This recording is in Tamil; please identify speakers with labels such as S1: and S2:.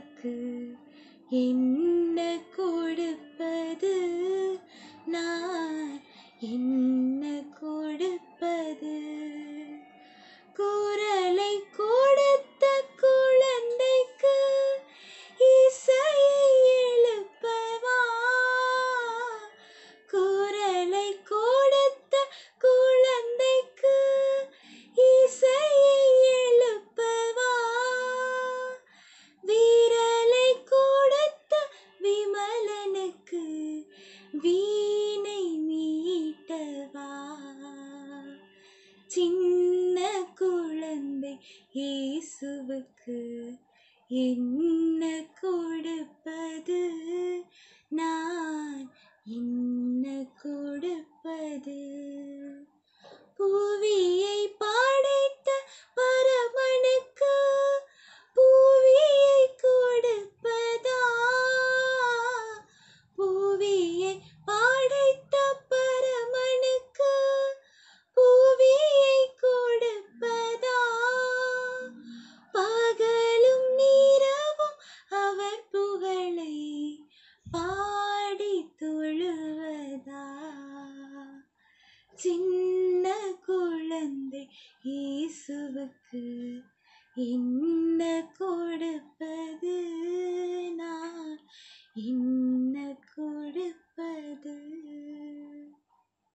S1: இயேசுவுக்கு என்ன கொடுப்பது நான் என்ன கொடுப்பது குரலை கொடுத்த குழந்தைக்கு இசையை எழுப்பவா குரலை கொடுத்த குழந்தைக்கு இசையை எழுப்பவா வீரலை கொடுத்த விமலனுக்கு வீணை மீட்டவா சின்ன குழந்தை இயேசுவுக்கு என்ன கொடுப்பது நான் என்ன கொடுப்பது புவியை படைத்த பரமனுக்கு புவியை கொடுப்பதா புவியை படைத்த பரமனுக்கு புவியை கொடுப்பதா பகலும் நீரவும் அவர் புகழை பாடி தொழுவதா சின்ன குழந்தை இயேசுவுக்கு என்ன